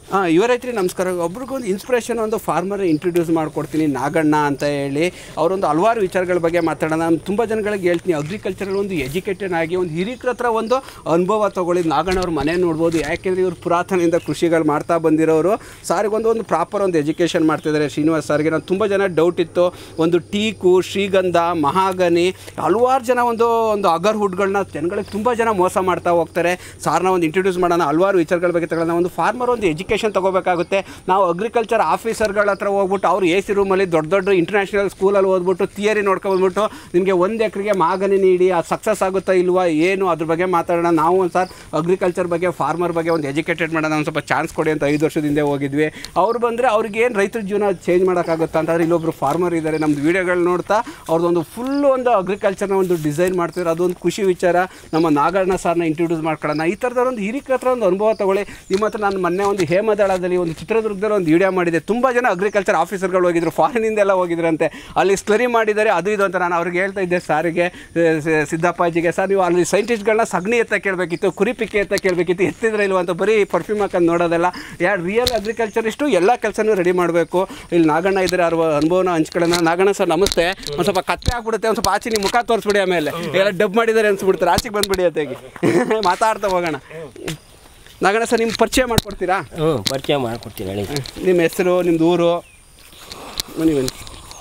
ಹಾಂ ಇವರೈತ್ರಿ ನಮಸ್ಕಾರ ಒಬ್ರಿಗೊಂದು ಇನ್ಸ್ಪಿರೇಷನ್ ಒಂದು ಫಾರ್ಮರ್ ಇಂಟ್ರೊಡ್ಯೂಸ್ ಮಾಡ್ಕೊಡ್ತೀನಿ ನಾಗಣ್ಣ ಅಂತ ಹೇಳಿ ಅವರೊಂದು ಹಲವಾರು ವಿಚಾರಗಳ ಬಗ್ಗೆ ಮಾತಾಡೋಣ ನಾನು ತುಂಬ ಜನಗಳಿಗೆ ಹೇಳ್ತೀನಿ ಅಗ್ರಿಕಲ್ಚರಲ್ ಒಂದು ಎಜುಕೇಟೆಡ್ ಆಗಿ ಒಂದು ಹಿರಿಕರ ಹತ್ರ ಒಂದು ಅನುಭವ ತೊಗೊಳ್ಳಿ ನಾಗಣ್ಣ ಅವ್ರ ಮನೆ ನೋಡ್ಬೋದು ಯಾಕೆಂದರೆ ಇವರು ಪುರಾತನದಿಂದ ಕೃಷಿಗಳು ಮಾಡ್ತಾ ಬಂದಿರೋರು ಸಾರಿಗೊಂದು ಒಂದು ಪ್ರಾಪರ್ ಒಂದು ಎಜುಕೇಷನ್ ಮಾಡ್ತಿದ್ದಾರೆ ಶ್ರೀನಿವಾಸ್ ಸರ್ಗೆ ನಾನು ತುಂಬ ಜನ ಡೌಟ್ ಇತ್ತು ಒಂದು ಟೀಕು ಶ್ರೀಗಂಧ ಮಹಾಗನಿ ಹಲವಾರು ಜನ ಒಂದು ಒಂದು ಅಗರ್ ಹುಡ್ಗಳನ್ನ ಜನಗಳಿಗೆ ತುಂಬ ಜನ ಮೋಸ ಮಾಡ್ತಾ ಹೋಗ್ತಾರೆ ಸಾರ್ನ ಒಂದು ಇಂಟ್ರೊಡ್ಯೂಸ್ ಮಾಡೋಣ ಹಲವಾರು ವಿಚಾರಗಳ ಬಗ್ಗೆ ತಗೊಳ್ಳೋಣ ಒಂದು ಫಾರ್ಮರ್ ಒಂದು ಎಜುಕೇಷನ್ ತಗೋಬೇಕಾಗುತ್ತೆ ನಾವು ಅಗ್ರಿಕಲ್ಚರ್ ಆಫೀಸರ್ಗಳ ಹತ್ರ ಹೋಗ್ಬಿಟ್ಟು ಅವ್ರು ಎ ಸಿ ರೂಮಲ್ಲಿ ದೊಡ್ಡ ದೊಡ್ಡ ಇಂಟರ್ನ್ಯಾಷನಲ್ ಸ್ಕೂಲಲ್ಲಿ ಓದ್ಬಿಟ್ಟು ಥಿಯರಿ ನೋಡ್ಕೊಂಡ್ಬಿಟ್ಟು ನಿಮಗೆ ಒಂದು ಎಕರೆಗೆ ಮಾಗನಿ ನೀಡಿ ಅದು ಸಕ್ಸಸ್ ಆಗುತ್ತಾ ಇಲ್ವಾ ಏನು ಅದ್ರ ಬಗ್ಗೆ ಮಾತಾಡೋಣ ನಾವು ಒಂದು ಸರ್ ಅಗ್ರಿಕಲ್ಚರ್ ಬಗ್ಗೆ ಫಾರ್ಮರ್ ಬಗ್ಗೆ ಒಂದು ಎಜುಕೇಟೆಡ್ ಮಾಡೋಣ ಒಂದು ಸ್ವಲ್ಪ ಚಾನ್ಸ್ ಕೊಡಿ ಅಂತ ಐದು ವರ್ಷದ ಹಿಂದೆ ಹೋಗಿದ್ವಿ ಅವ್ರು ಬಂದರೆ ಅವ್ರಿಗೆ ಏನು ರೈತರ ಜೀವನ ಚೇಂಜ್ ಮಾಡೋಕ್ಕಾಗುತ್ತಾ ಅಂತಂದ್ರೆ ಇಲ್ಲೊಬ್ರು ಫಾರ್ಮರ್ ಇದ್ದಾರೆ ನಮ್ಮದು ವೀಡಿಯೋಗಳು ನೋಡ್ತಾ ಅವ್ರದ್ದೊಂದು ಫುಲ್ ಒಂದು ಅಗ್ರಿಕಲ್ಚರ್ನ ಒಂದು ಡಿಸೈನ್ ಮಾಡ್ತಿದ್ರು ಅದೊಂದು ಖುಷಿ ವಿಚಾರ ನಮ್ಮ ನಾಗಣ್ಣ ಸರ್ನ ಇಂಟ್ರೊಡ್ಯೂಸ್ ಮಾಡ್ಕೊಳ್ಳೋಣ ಈ ಥರದ ಒಂದು ಹಿರಿಕರ ಹತ್ರ ಒಂದು ಅನುಭವ ತಗೊಳ್ಳಿ ನಿಮ್ಮ ಹತ್ರ ನಾನು ಮೊನ್ನೆ ಒಂದು ಹೇಮದಳದಲ್ಲಿ ಒಂದು ಚಿತ್ರದುರ್ಗದಲ್ಲಿ ಒಂದು ವಿಡಿಯೋ ಮಾಡಿದೆ ತುಂಬ ಜನ ಅಗ್ರಿಕಲ್ಚರ್ ಆಫೀಸರ್ಗಳು ಹೋಗಿದ್ರು ಫಾರಿನಿಂದೆಲ್ಲ ಹೋಗಿದ್ರಂತೆ ಅಲ್ಲಿ ಸ್ಲರಿ ಮಾಡಿದ್ದಾರೆ ಅದು ಇದು ಅಂತ ನಾನು ಅವ್ರಿಗೆ ಹೇಳ್ತಾ ಇದ್ದೆ ಸಾರಿಗೆ ಸಿದ್ದಪ್ಪಾಜಿಗೆ ಸರ್ ನೀವು ಅಲ್ಲಿ ಸೈಂಟಿಸ್ಟ್ಗಳನ್ನ ಸಗಣಿ ಎತ್ತ ಕೇಳಬೇಕಿತ್ತು ಕುರಿ ಪಿಕ್ಕೆ ಎತ್ತ ಕೇಳಬೇಕಿತ್ತು ಎತ್ತಿದ್ರೆ ಇಲ್ವ ಅಂತ ಬರೀ ಪರ್ಫ್ಯೂಮ್ ಹಾಕೊಂಡು ನೋಡೋದಲ್ಲ ಯಾರು ರಿಯಲ್ ಅಗ್ರಿಕಲ್ಚರಿಸ್ಟು ಎಲ್ಲ ಕೆಲಸನೂ ರೆಡಿ ಮಾಡಬೇಕು ಇಲ್ಲಿ ನಾಗಣ್ಣ ಇದ್ದಾರೆ ಅವ್ರ ಅನುಭವನ ಹಂಚ್ಕೊಳ್ಳೋಣ ನಾಗಣ್ಣ ಸರ್ ನಮಸ್ತೆ ಒಂದು ಸ್ವಲ್ಪ ಕತ್ತೆ ಆಗ್ಬಿಡುತ್ತೆ ಒಂದು ಸ್ವಲ್ಪ ಆಚೆ ನಿಮ್ಮ ಮುಖ ತೋರಿಸ್ಬಿಡಿ ಆಮೇಲೆ ಎಲ್ಲ ಡಬ್ ಮಾಡಿದ್ದಾರೆ ಅನ್ಸ್ಬಿಡ್ತಾರೆ ಆಚೆಗೆ ಬಂದ್ಬಿಡಿ ಅತ್ತಾಗಿ ಮಾತಾಡ್ತಾ ಹೋಗೋಣ ನಾಗಣ್ಣ ಸರ್ ನಿಮ್ಮ ಪರಿಚಯ ಮಾಡ್ಕೊಡ್ತೀರಾ ಹ್ಞೂ ಪರಿಚಯ ಮಾಡ್ಕೊಡ್ತೀನಿ ಹೇಳಿ ನಿಮ್ಮ ಹೆಸರು ನಿಮ್ಮದು ಊರು ಬನ್ನಿ ಬನ್ನಿ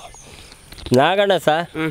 ನಾಗಣ್ಣ ಸಾ ಹಾಂ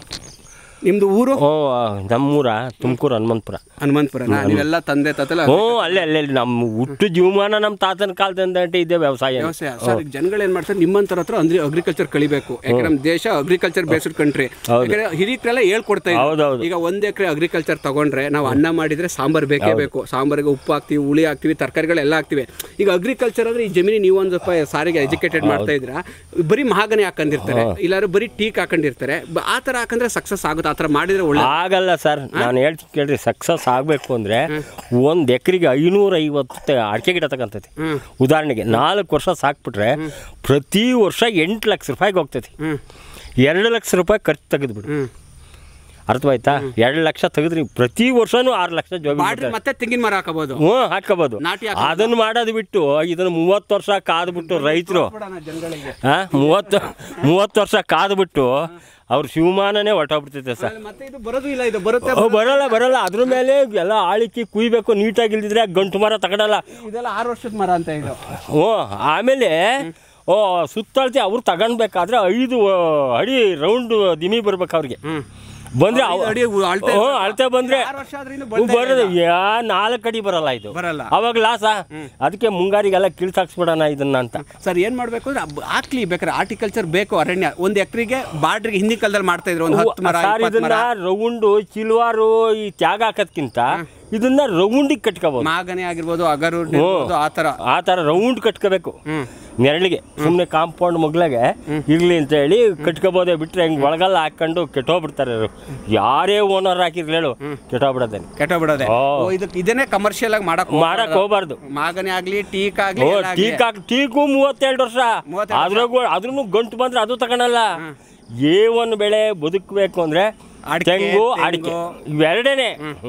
ನಿಮ್ಮದು ಊರು ಓ ನಮ್ಮೂರ ತುಮಕೂರು ಹನುಮಂತಪುರ ಹನುಮಂತಪುರ ನೀವೆಲ್ಲ ತಂದೆ ತಾತಲ್ಲ ಹ್ಞೂ ಅಲ್ಲೇ ಅಲ್ಲೇ ನಮ್ಮ ಹುಟ್ಟು ಜೀವಮಾನ ನಮ್ಮ ತಾತನ ಕಾಲದಿಂದ ಇದೆ ವ್ಯವಸಾಯ ವ್ಯವಸಾಯ ಸರ್ ಈಗ ಜನಗಳು ಏನ್ ಮಾಡ್ತಾರೆ ನಿಮ್ಮಂತರ ಹತ್ರ ಅಂದ್ರೆ ಅಗ್ರಿಕಲ್ಚರ್ ಕಲಿಬೇಕು ಯಾಕಂದ್ರೆ ನಮ್ಮ ದೇಶ ಅಗ್ರಿಕಲ್ಚರ್ ಬೇಸ್ಡ್ ಕಂಟ್ರಿ ಯಾಕಂದ್ರೆ ಹಿರಿಕರೆಲ್ಲ ಹೇಳ್ಕೊಡ್ತಾ ಇದ್ದಾರೆ ಹೌದೌದು ಈಗ ಒಂದ್ ಎಕರೆ ಅಗ್ರಿಕಲ್ಚರ್ ತಗೊಂಡ್ರೆ ನಾವು ಅನ್ನ ಮಾಡಿದ್ರೆ ಸಾಂಬಾರ್ ಬೇಕೇ ಬೇಕು ಸಾಂಬಾರಿಗೆ ಉಪ್ಪು ಹಾಕ್ತಿವಿ ಹುಳಿ ಹಾಕ್ತಿವಿ ತರಕಾರಿಗಳೆಲ್ಲ ಹಾಕ್ತಿವಿ ಈಗ ಅಗ್ರಿಕಲ್ಚರ್ ಅಂದ್ರೆ ಈ ಜಮೀನಿ ನೀವು ಒಂದು ಸ್ವಲ್ಪ ಸಾರಿಗೆ ಎಜುಕೇಟೆಡ್ ಮಾಡ್ತಾ ಇದ್ರ ಬರೀ ಮಹಾಗನೆ ಹಾಕೊಂಡಿರ್ತಾರೆ ಇಲ್ಲಾಂದ್ರೆ ಬರೀ ಟೀಕ್ ಹಾಕೊಂಡಿರ್ತಾರೆ ಬ- ಆ ತರ ಹಾಕಂದ್ರೆ ಸಕ್ಸಸ್ ಆಗುತ್ತೆ ಆ ತರ ಮಾಡಿದ್ರೆ ಒಳ್ಳೆ ಆಗಲ್ಲ ಸರ್ ನಾನು ಹೇಳ್ತೀನಿ ಕೇಳ್ರಿ ಸಕ್ಸಸ್ ಆಗಬೇಕು ಅಂದರೆ ಒಂದು ಎಕರೆಗೆ ಐನೂರ ಐವತ್ತು ಅಡಿಕೆ ಗಿಡ ತಗೊಂತೈತಿ ಹ್ಮ್ ಉದಾಹರಣೆಗೆ ನಾಲ್ಕು ವರ್ಷ ಸಾಕ್ಬಿಟ್ರೆ ಪ್ರತಿ ವರ್ಷ ಎಂಟು ಲಕ್ಷ ರೂಪಾಯಿಗೆ ಹೋಗ್ತೈತಿ ಹ್ಮ್ ಎರಡು ಲಕ್ಷ ರೂಪಾಯಿ ಖರ್ಚು ತೆಗೆದ್ಬಿಡು ಹ್ಮ್ ಅರ್ಥವಾಯ್ತಾ ಎರಡು ಲಕ್ಷ ತೆಗೆದ್ರಿ ಪ್ರತಿ ವರ್ಷನೂ ಆರು ಲಕ್ಷ ಜೋಬಿ ಮಾಡ್ರಿ ಮತ್ತೆ ತೆಂಗಿನ ಮರ ಹಾಕಬಹುದು ಹ್ಞೂ ಹಾಕೋಬೋದು ನಾಟಿ ಅದನ್ನು ಮಾಡೋದು ಬಿಟ್ಟು ಇದನ್ನು ಮೂವತ್ತು ವರ್ಷ ಕಾದ್ಬಿಟ್ಟು ರೈತರು ಹಾಕ್ಬಿಡೋಣ ಜನಗಳಿಗೆ ಹಾಂ ಮೂವತ್ತು ಮೂವತ್ತು ವರ್ಷ ಕಾದ್ಬಿಟ್ಟು ಅವ್ರ ಶಿವಮಾನನೇ ಹೊಟ್ಟೋಗ್ಬಿಡ್ತೈತೆ ಸರ್ ಮತ್ತೆ ಇದು ಬರೋದು ಇಲ್ಲ ಇದು ಬರುತ್ತೆ ಓ ಬರಲ್ಲ ಬರಲ್ಲ ಅದ್ರ ಮೇಲೆ ಎಲ್ಲ ಆಳಿಕೆ ಕುಯ್ಬೇಕು ನೀಟಾಗಿ ಇಲ್ದಿದ್ರೆ ಗಂಟು ಮರ ತಗೊಳಲ್ಲ ಇದೆಲ್ಲ ಆರು ವರ್ಷದ ಮರ ಅಂತ ಇದು ಓ ಆಮೇಲೆ ಓ ಸುತ್ತಳತೆ ಅವ್ರು ತಗೊಳ್ಬೇಕಾದ್ರೆ ಐದು ಆ, ಅಡಿ ರೌಂಡ್ ದಿಮಿ ಬರ್ಬೇಕು ಅವ್ರಿಗೆ ಬಂದ್ರೆ ಅವ- ಐದು ಅಡಿ ಅಳತೆ ಹ್ಞೂ ಅಳತೆ ಬಂದ್ರೆ ಆರು ವರ್ಷ ಆದ್ರೂ ಇನ್ನೂ ಹ್ಞೂ, ಬರೋದು ಯಾ ನಾಲ್ಕು ಅಡಿ ಬರಲ್ಲ ಇದು ಬರಲ್ಲ ಅವಾಗ ಲಾಸ ಅದಕ್ಕೆ ಮುಂಗಾರಿಗೆಲ್ಲ ಕಿಳ್ಸಾಕ್ಸ್ಬಿಡೋಣ ಇದನ್ನ ಅಂತ ಸರ್ ಏನ್ ಮಾಡ್ಬೇಕು ಅಂದ್ರೆ ಅಬ್- ಹಾಕ್ಲಿ ಬೇಕಾದ್ರೆ ಆರ್ಟಿಕಲ್ಚರ್ ಬೇಕು ಅರಣ್ಯ ಒಂದ್ ಎಕರೆಗೆ ಬಾರ್ಡ್ರಿಗೆ ಹಿಂದಿನ ಕಾಲದಲ್ಲಿ ಮಾಡ್ತಾ ಇದ್ರು ಒಂದು ಹತ್ತು ಮರ ಸರ್ ಇಪ್ಪತ್ತು ಮರ ಇದನ್ನ ರೌಂಡು ಚಿಲ್ವಾರು ಈ ತ್ಯಾಗ ಹಾಕೋದ್ಕಿಂತ ಇದನ್ನ ರೌಂಡಿಗೆ ಕಟ್ಕೋಬಹುದು ಮಾಗನೆ ಆಗಿರ್ಬೋದು ಅಗರು ಇರ್ಬೋದು, ಆ ತರ ಆ ಥರ ರೌಂಡ್ ಕಟ್ಕೋಬೇಕು ಹ್ಮ್ ನೆರಳಿಗೆ ಸುಮ್ಮನೆ ಕಾಂಪೌಂಡ್ ಮಗ್ಲಾಗೆ ಇರ್ಲಿ ಅಂತ ಹೇಳಿ ಕಟ್ಕೋಬೋದೇ ಬಿಟ್ರೆ ಹಿಂಗೆ ಒಳಗೆಲ್ಲ ಹಾಕೊಂಡು ಕೆಟ್ಟೋಗ್ಬಿಡ್ತಾರೆ ಅವ್ರು. ಯಾರೇ ಓನರ್ ಹಾಕಿರ್ಲಿ ಹೇಳು ಕೆಟ್ಟೋಗ್ಬಿಡೋದೇನೆ ಕೆಟ್ಟ ಬಿಡೋದೆ ಓ. ಓ, ಇದಕ್ಕೆ ಇದನ್ನೇ ಕಮರ್ಷಿಯಲ್ ಆಗಿ ಮಾಡಕ್ ಮಾಡಕ್ ಹೋಗ್ಬಾರ್ದು ಮಾಗನೆ ಆಗ್ಲಿ ಟೀಕ್ ಆಗ್ಲಿ ಓ ಎಲ್ಲ ಆಗ್ಲಿ. ಟೀಕ್ ಹಾಕ್ ಟೀಕು ಮೂವತ್ತೆರಡು ವರ್ಷ ಮೂವತ್ತೆರಡು ಅದ್ರಾಗೂ ಅದ್ರೂ ಗಂಟು ಬಂದ್ರೆ ಅದು ತಗೊಳಲ್ಲ ಏ ಒಂದು ಬೆಳೆ ಬದುಕಬೇಕು ಅಂದ್ರೆ ಅಡ್ಕೆ, ತೆಂಗು ಅಡಿಕೆ ಇವೆರಡೇನೆ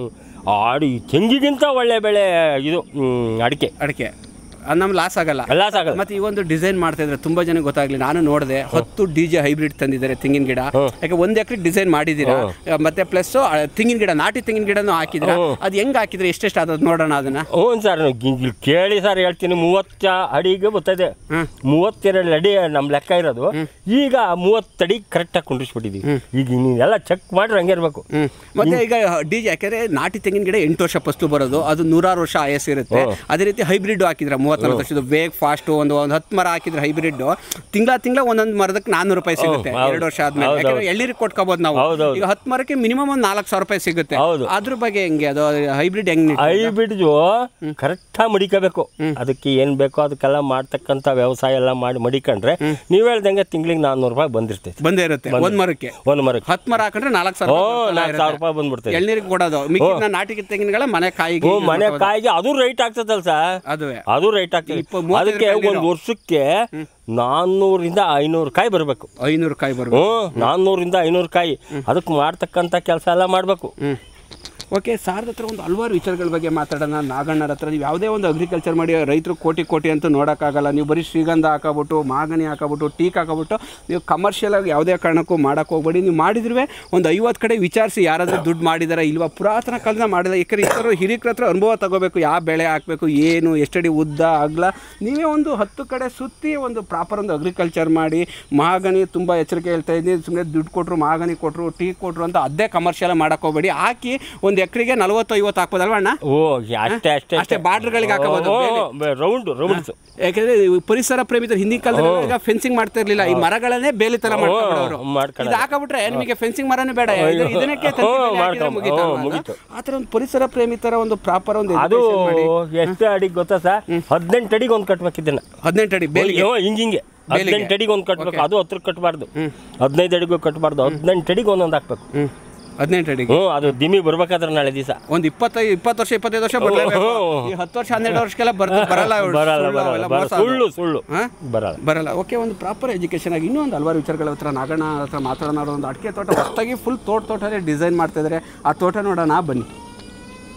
ಆಡಿ ತೆಂಗಿಗಿಂತ ಒಳ್ಳೆ ಬೆಳೆ ಇದು ಹ್ಮ್, ಅಡಿಕೆ ಅಡಿಕೆ ಅದು ನಮ್ಗೆ ಲಾಸ್ ಆಗಲ್ಲ ಎಲ್ಲ ಸಾಗಲ್ಲ ಮತ್ತೆ ಈ ಒಂದು ಡಿಸೈನ್ ಮಾಡ್ತಾ ಇದ್ರೆ ತುಂಬಾ ಜನ ಗೊತ್ತಾಗ್ಲಿ ನಾನು ನೋಡಿದೆ ಹತ್ತು ಡಿ ಜೆ ಹೈಬ್ರಿಡ್ ತಂದಿದ್ದಾರೆ ತೆಂಗಿನ ಗಿಡ ಯಾಕೆ ಒಂದ್ ಎಕರೆ ಡಿಸೈನ್ ಮಾಡಿದ್ದೀರಾ ಮತ್ತೆ ಪ್ಲಸ್ ತೆಂಗಿನ ಗಿಡ ನಾಟಿ ತೆಂಗಿನ ಗಿಡನೂ ಹಾಕಿದ್ರ ಅದು ಹೆಂಗ್ ಹಾಕಿದ್ರೆ ಎಷ್ಟೆಷ್ಟು ಆದದ್ದು ನೋಡೋಣ ಅದನ್ನ ಹ್ಞೂ ಸರ್ ಇಲ್ಲಿ ಕೇಳಿ ಸರ್ ಹೇಳ್ತೀನಿ ಮೂವತ್ತ ಅಡಿಗೆ ಬರ್ತದೆ ಹ್ಮ್. ಮೂವತ್ತೆರಡು ಅಡಿ ನಮ್ಮ ಲೆಕ್ಕ ಇರೋದು ಈಗ ಮೂವತ್ತಡಿ ಕರೆಕ್ಟಾಗಿ ಕುಂಡಿಸ್ಬಿಟ್ಟಿದ್ದೀವಿ ಈಗ ನೀವೆಲ್ಲ ಚೆಕ್ ಮಾಡ್ರೆ ಹಂಗೆ ಇರಬೇಕು ಹ್ಮ್. ಮತ್ತೆ ಈಗ ಡಿ ಜೆ ಯಾಕಂದ್ರೆ ನಾಟಿ ತೆಂಗಿನ ಗಿಡ ಎಂಟು ವರ್ಷ ಫಸ್ಟು ಬರೋದು ಅದು ನೂರಾರು ವರ್ಷ ಆಯಸ್ ಇರುತ್ತೆ ಅದೇ ರೀತಿ ಹೈಬ್ರಿಡ್ ಹಾಕಿದ್ರೆ ಮೂವತ್ತು ನಲ್ವತ್ತು ವರ್ಷದ ಬೇಗ ಫಾಸ್ಟ್ ಒಂದು ಒಂದು ಹತ್ತು ಮರ ಹಾಕಿದ್ರೆ ಹೈಬ್ರಿಡ್ ತಿಂಗಳ ತಿಂಗಳ ಒಂದೊಂದು ಮರದಕ್ಕೆ ನಾನ್ನೂರು ರೂಪಾಯಿ ಸಿಗುತ್ತೆ ಹೌದು. ಎರಡು ವರ್ಷ ಆದ್ಮೇಲೆ ಹೌದು, ಯಾಕಂದ್ರೆ ಎಳ್ನೀರಿಗೆ ಕೊಟ್ಕೋಬಹುದು ನಾವು ಹೌದೌದು. ಈಗ ಹತ್ತು ಮರಕ್ಕೆ ಮಿನಿಮಮ್ ಒಂದು ನಾಲ್ಕು ಸಾವಿರ ರೂಪಾಯಿ ಸಿಗುತ್ತೆ ಹೌದು. ಅದ್ರ ಬಗ್ಗೆ ಹೆಂಗೆ ಅದು ಹೈಬ್ರಿಡ್ ಹೆಂಗ್ ಹೈಬ್ರಿಡ್ಜು ಕರೆಕ್ಟಾಗಿ ಮಡಿಕೋಬೇಕು ಅದಕ್ಕೆ ಏನು ಬೇಕೋ ಅದಕ್ಕೆಲ್ಲ ಮಾಡ್ತಕ್ಕಂಥ ವ್ಯವಸಾಯ ಎಲ್ಲ ಮಾಡಿ ಮಡಿಕೊಂಡ್ರೆ ನೀವು ಹೇಳ್ದಂಗೆ ತಿಂಗಳಿಗೆ ನಾನ್ನೂರು ರೂಪಾಯಿ ಬಂದಿರ್ತೈತಿ ಬಂದೇ ಇರುತ್ತೆ ಒಂದ್ ಮರಕ್ಕೆ ಒಂದು ಮರಕ್ಕೆ ಹತ್ತು ಮರ ಹಾಕೊಂಡ್ರೆ ನಾಲ್ಕು ಸಾವಿರ ಓ ರೂಪಾಯಿ ನಾಲ್ಕು ಸಾವಿರ ರೂಪಾಯಿ ಬಂದ್ಬಿಡ್ತೈತಿ ಎಳ್ನೀರಿಗೆ ಕೊಡೋದು ಮಿಕ್ಕಿನ ನಾಟಿ ತೆಂಗಿನಗಳ ಮನೆ ಕಾಯಿಗೆ ಹ್ಞೂ ಮನೆ ಕಾಯಿಗೆ ಅದು ರೈಟ್ ಆಗ್ತದಲ್ಲ ಸರ್ ಅದುವೇ ಅದು ರೈಟ್ ಆಗ್ತದೆ ಇಪ್ಪ- ಮೂವತ್ತೈದು ಅದಕ್ಕೆ ರೂಪಾಯಿ ಒಂದು ವರ್ಷಕ್ಕೆ ನಾನ್ನೂರಿಂದ ಐನೂರು ಕಾಯಿ ಬರಬೇಕು ಐನೂರು ಕಾಯಿ ಬರ್ಬೇಕು ಹ್ಞೂ ನಾನ್ನೂರಿಂದ ಐನೂರು ಕಾಯಿ ಅದಕ್ಕೆ ಮಾಡ್ತಕ್ಕಂಥ ಕೆಲಸ ಎಲ್ಲ ಮಾಡಬೇಕು ಓಕೆ ಸಾರ್ದ ಹತ್ರ ಒಂದು ಹಲವಾರು ವಿಚಾರಗಳ ಬಗ್ಗೆ ಮಾತಾಡೋಣ ನಾಗಣ್ಣರ ಹತ್ರ ನೀವು ಯಾವುದೇ ಒಂದು ಅಗ್ರಿಕಲ್ಚರ್ ಮಾಡಿ ರೈತರು ಕೋಟಿ ಕೋಟಿ ಅಂತೂ ನೋಡೋಕ್ಕಾಗಲ್ಲ ನೀವು ಬರೀ ಶ್ರೀಗಂಧ ಹಾಕೋಬಿಟ್ಟು ಮಾಗನಿ ಹಾಕೋಬಿಟ್ಟು ಟೀಕ್ ಹಾಕೋಬಿಟ್ಟು ನೀವು ಕಮರ್ಷಿಯಲ್ ಆಗಿ ಯಾವುದೇ ಕಾರಣಕ್ಕೂ ಮಾಡೋಕ್ಕೆ ಹೋಗ್ಬೇಡಿ ನೀವು ಮಾಡಿದ್ರೆ ಒಂದು ಐವತ್ತು ಕಡೆ ವಿಚಾರಿಸಿ ಯಾರಾದರೂ ದುಡ್ಡು ಮಾಡಿದಾರ ಇಲ್ವಾ ಪುರಾತನ ಕಾಲದ ಮಾಡಿಲ್ಲ ಯಾಕಂದ್ರೆ ಇತರ ಹಿರಿಕರ ಹತ್ರ ಅನುಭವ ತಗೋಬೇಕು ಯಾವ ಬೆಳೆ ಹಾಕಬೇಕು ಏನು ಎಷ್ಟಡಿ ಉದ್ದ ಅಗಲ ನೀವೇ ಒಂದು ಹತ್ತು ಕಡೆ ಸುತ್ತಿ ಒಂದು ಪ್ರಾಪರ್ ಒಂದು ಅಗ್ರಿಕಲ್ಚರ್ ಮಾಡಿ ಮಾಗನಿ ತುಂಬ ಎಚ್ಚರಿಕೆ ಹೇಳ್ತಾ ಇದ್ದೀನಿ ಸುಮ್ಮನೆ ದುಡ್ಡು ಕೊಟ್ಟರು ಮಾಗನಿ ಕೊಟ್ಟರು ಟೀ ಕೊಟ್ಟರು ಅಂತ ಅದೇ ಕಮರ್ಷಿಯಲ್ ಮಾಡಕ್ಕೆ ಹೋಗ್ಬೇಡಿ ಹಾಕಿ ಒಂದು ಎಕರೆಗೆ ನಲವತ್ತು ಐವತ್ತು ಹಾಕ್ಬೋದಲ್ವ ಅಣ್ಣ ಓ ಅಷ್ಟೇ ಅಷ್ಟೇ ಅಷ್ಟೇ ಬಾರ್ಡ್ರ್ಗಳಿಗೆ ಹಾಕಬಹುದು ರೌಂಡ್ ರೌಂಡ್ಸ್ ಯಾಕಂದ್ರೆ ಈ ಪರಿಸರ ಪ್ರೇಮಿತರು ಹಿಂದಿನ ಕಾಲದಲ್ಲಿ ಈಗ ಫೆನ್ಸಿಂಗ್ ಮಾಡ್ತಾ ಇರ್ಲಿಲ್ಲ ಈ ಮರಗಳನ್ನೇ ಬೇಲಿ ತರ ಮಾಡ್ಕೊಂಡ್ರು ಮಾಡ್ಕೊಳ್ಳೋದು. ಇದು ಹಾಕಬಿಟ್ರೆ ನಿಮಗೆ ಫೆನ್ಸಿಂಗ್ ಮರನೇ ಬೇಡ ಇದು- ಇದನ್ನಕ್ಕೆ ತಂತಿ ಹ್ಞೂ, ಬೇಲಿ ಹಾಕಿದ್ರೆ ಮಾಡ್ಕೊಂಡು, ಮುಗೀತಲ್ವಾ ಹ್ಞೂ, ಅದು? ಮುಗೀತು. ಆ ಥರ ಒಂದು ಪರಿಸರ ಪ್ರೇಮಿತರ ಒಂದು ಪ್ರಾಪರ್ ಒಂದು ಅದು education ಮಾಡಿ ಎಷ್ಟು ಅಡಿಗೆ ಗೊತ್ತಾ ಸರ್ ಹದಿನೆಂಟು ಅಡಿಗೆ ಒಂದು ಕಟ್ಬೇಕಿದ್ದನ್ನ ಹದಿನೆಂಟು ಅಡಿ ಬೇಲಿಗೆ ಹಿಂಗೆ ಹಿಂಗೆ ಹದಿನೆಂಟು ಅಡಿಗೆ ಒಂದು ಕಟ್ಬೇಕು ಅದು ಹತ್ರ ಕಟ್ಟಬಾರ್ದು ಹದಿನೈದು ಅಡಿಗೂ ಕಟ್ಟಬಾರ್ದು ಹದಿನೆಂಟು ಅಡಿಗೆ ಒಂದೊಂದು ಹಾಕ್ಬೇಕು ಹ್ಮ್ ಹದಿನೆಂಟು ಅಡಿಗೆ ಹ್ಞೂ ಅದು ದಿಮಿ ಬರ್ಬೇಕಾದ್ರೆ ನಾಳೆ ದಿವಸ ಒಂದು ಇಪ್ಪತ್ತೈದು ಇಪ್ಪತ್ತು ವರ್ಷ ಇಪ್ಪತ್ತೈದು ವರ್ಷ ಬರಲೇಬೇಕು ಈ ಹತ್ತು ವರ್ಷ ಹನ್ನೆರಡು ವರ್ಷಕ್ಕೆಲ್ಲ ಬರ್ತ ಬರಲ್ಲ ಇವ್ರು. ಬರಲ್ಲ ಸುಳ್ಳು ಬರಲ್ಲ ಅವೆಲ್ಲ ಬರಲ್ಲ ಮೋಸ ಅದು. ಸುಳ್ಳು ಸುಳ್ಳು ಹಾ? ಬರಲ್ಲ ಬರಲ್ಲ ಓಕೆ ಒಂದು ಪ್ರಾಪರ್ ಎಜುಕೇಷನ್ ಆಗಿ ಇನ್ನೂ ಒಂದು ಹಲವಾರು ವಿಚಾರಗಳ ಹತ್ರ ನಾಗಣ್ಣ ಹತ್ರ ಮಾತಾಡೋಣ ಒಂದು ಅಡಿಕೆ ತೋಟ ಹೊಸದಾಗಿ ಫುಲ್ ತೋಟ ತೋಟನೇ ಡಿಸೈನ್ ಮಾಡ್ತಾ ಇದ್ದಾರೆ ಆ ತೋಟ ನೋಡೋಣ ಬನ್ನಿ